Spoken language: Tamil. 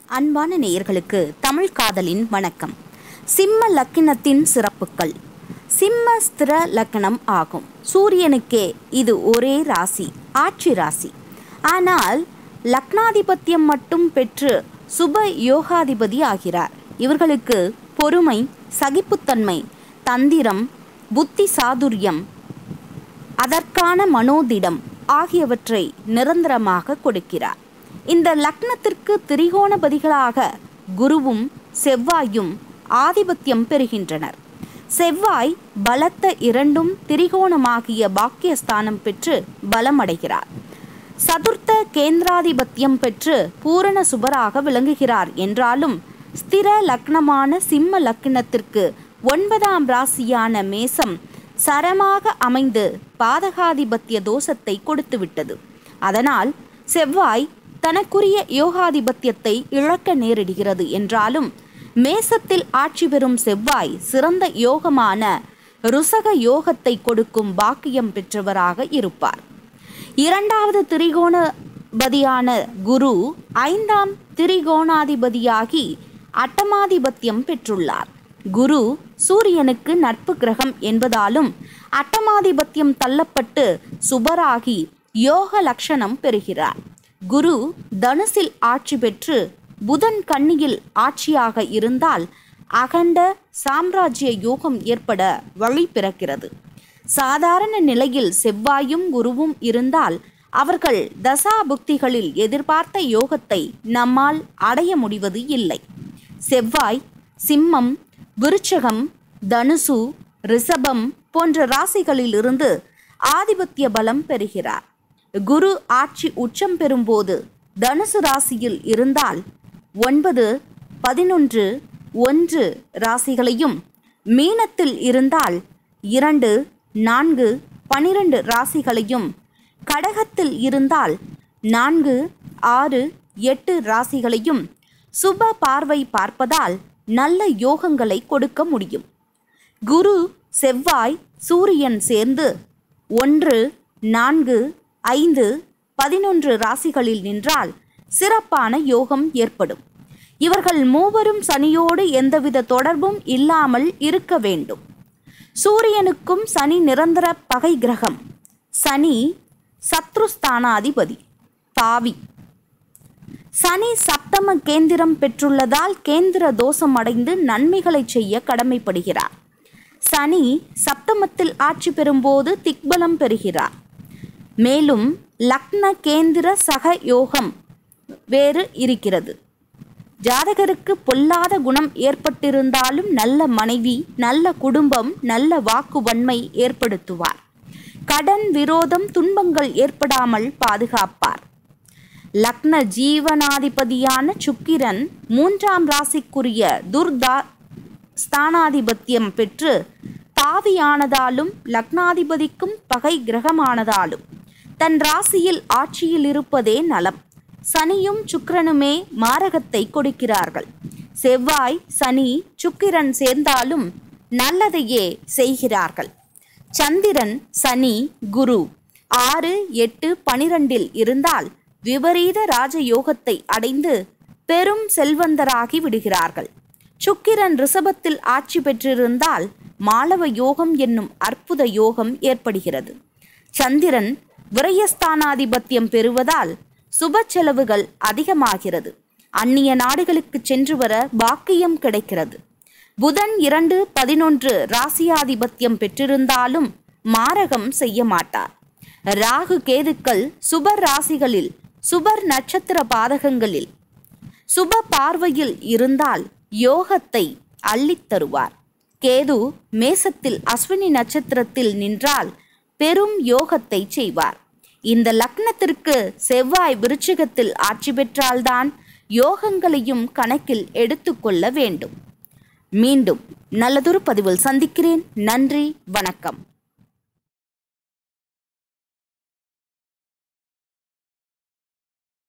அன்பான நேயர்களுக்கு தமிழ் காதலின் வணக்கம் சிம்ம லக்கினத்தின் சிறப்புகள் சிம்ம ஸ்திர லக்கணம் ஆகும் சூரியனுக்கே இது ஒரே ராசி ஆட்சி ராசி ஆனால் லக்னாதிபத்தியம் மட்டும் பெற்று சுப யோகாதிபதி ஆகிறார் இவர்களுக்கு பொறுமை சகிப்புத்தன்மை தந்திரம் புத்தி சாதுரியம் அதற்கான மனோதிடம் ஆகியவற்றை நிரந்தரமாக கொடுக்கிறார் இந்த லக்னத்திற்கு திரிகோணபதிகளாக குருவும் செவ்வாயும் ஆதிபத்தியம் பெறுகின்றனர் செவ்வாய் பலத்த இரண்டும் திரிகோணமாகிய பாக்கியஸ்தானம் பெற்று பலமடைகிறார் சதுர்த்த கேந்திராதிபத்தியம் பெற்று பூரண சுபராக விளங்குகிறார் என்றாலும் ஸ்திர லக்னமான சிம்ம லக்னத்திற்கு ஒன்பதாம் ராசியான மேசம் சரமாக அமைந்து பாதகாதிபத்திய தோஷத்தை கொடுத்துவிட்டது அதனால் செவ்வாய் தனக்குரிய யோகாதிபத்தியத்தை இழக்க நேரிடுகிறது என்றாலும் மேசத்தில் ஆட்சி பெறும் செவ்வாய் சிறந்த யோகமான ருசக யோகத்தை கொடுக்கும் பாக்கியம் பெற்றவராக இருப்பார் இரண்டாவது திரிகோணபதியான குரு ஐந்தாம் திரிகோணாதிபதியாகி அட்டமாதிபத்தியம் பெற்றுள்ளார் குரு சூரியனுக்கு நட்பு கிரகம் என்பதாலும் அட்டமாதிபத்தியம் தள்ளப்பட்டு சுபராகி யோக லட்சணம் பெறுகிறார் குரு தனுசில் ஆட்சி பெற்று புதன் கன்னியில் ஆட்சியாக இருந்தால் அகண்ட சாம்ராஜ்ய யோகம் ஏற்பட வழி பிறக்கிறது சாதாரண நிலையில் செவ்வாயும் குருவும் இருந்தால் அவர்கள் தசாபுக்திகளில் எதிர்பார்த்த யோகத்தை நம்மால் அடைய முடிவது இல்லை செவ்வாய் சிம்மம் விருச்சகம் தனுசு ரிஷபம் போன்ற ராசிகளிலிருந்து ஆதிபத்திய பலம் பெறுகிறார் குரு ஆட்சி உச்சம் பெறும்போது தனுசு ராசியில் இருந்தால் ஒன்பது பதினொன்று ஒன்று ராசிகளையும் மீனத்தில் இருந்தால் இரண்டு நான்கு பனிரெண்டு ராசிகளையும் கடகத்தில் இருந்தால் நான்கு ஆறு எட்டு ராசிகளையும் சுப பார்வை பார்ப்பதால் நல்ல யோகங்களை கொடுக்க முடியும் குரு செவ்வாய் சூரியன் சேர்ந்து ஒன்று நான்கு ஐந்து பதினொன்று ராசிகளில் நின்றால் சிறப்பான யோகம் ஏற்படும் இவர்கள் மூவரும் சனியோடு எந்தவித தொடர்பும் இல்லாமல் இருக்க வேண்டும் சூரியனுக்கும் சனி நிரந்தர பகை கிரகம் சனி சத்ருஸ்தானாதிபதி பாவி சனி சப்தம கேந்திரம் பெற்றுள்ளதால் கேந்திர தோஷம் அடைந்து நன்மைகளை செய்ய கடமைப்படுகிறார் சனி சப்தமத்தில் ஆட்சி பெறும்போது திக்பலம் பெறுகிறார் மேலும் லக்ன கேந்திர சக யோகம் வேறு இருக்கிறது ஜாதகருக்கு பொல்லாத குணம் ஏற்பட்டிருந்தாலும் நல்ல மனைவி நல்ல குடும்பம் நல்ல வாக்குவன்மை ஏற்படுத்துவார் கடன் விரோதம் துன்பங்கள் ஏற்படாமல் பாதுகாப்பார் லக்ன ஜீவனாதிபதியான சுக்கிரன் மூன்றாம் ராசிக்குரிய துர்தா ஸ்தானாதிபத்தியம் பெற்று பாவியானதாலும் லக்னாதிபதிக்கும் பகை கிரகமானதாலும் தன் ராசியில் ஆட்சியில் இருப்பதே நலம் சனியும் சுக்கிரனுமே மாரகத்தை கொடுக்கிறார்கள் செவ்வாய் சனி சுக்கிரன் சேர்ந்தாலும் நல்லதையே செய்கிறார்கள் சந்திரன் சனி குரு ஆறு எட்டு பனிரெண்டில் இருந்தால் விபரீத ராஜயோகத்தை அடைந்து பெரும் செல்வந்தராகி விடுகிறார்கள் சுக்கிரன் ரிஷபத்தில் ஆட்சி பெற்றிருந்தால் மாளவ யோகம் என்னும் அற்புத யோகம் ஏற்படுகிறது சந்திரன் விரயஸ்தானாதிபத்தியம் பெறுவதால் சுப செலவுகள் அதிகமாகிறது அந்நிய நாடுகளுக்கு சென்று வர பாக்கியம் கிடைக்கிறது புதன் இரண்டு பதினொன்று ராசியாதிபத்தியம் பெற்றிருந்தாலும் மாரகம் செய்ய மாட்டார் ராகு கேதுக்கள் சுபர் ராசிகளில் சுபர் நட்சத்திர பாதகங்களில் சுப பார்வையில் இருந்தால் யோகத்தை அள்ளித் தருவார் கேது மேசத்தில் அஸ்வினி நட்சத்திரத்தில் நின்றால் பெரும் யோகத்தை செய்வார் இந்த லக்னத்திற்கு செவ்வாய் விருச்சிகத்தில் ஆட்சி பெற்றால்தான் யோகங்களையும் கணக்கில் எடுத்துக்கொள்ள வேண்டும் மீண்டும் நல்லதொரு பதிவில் சந்திக்கிறேன் நன்றி வணக்கம்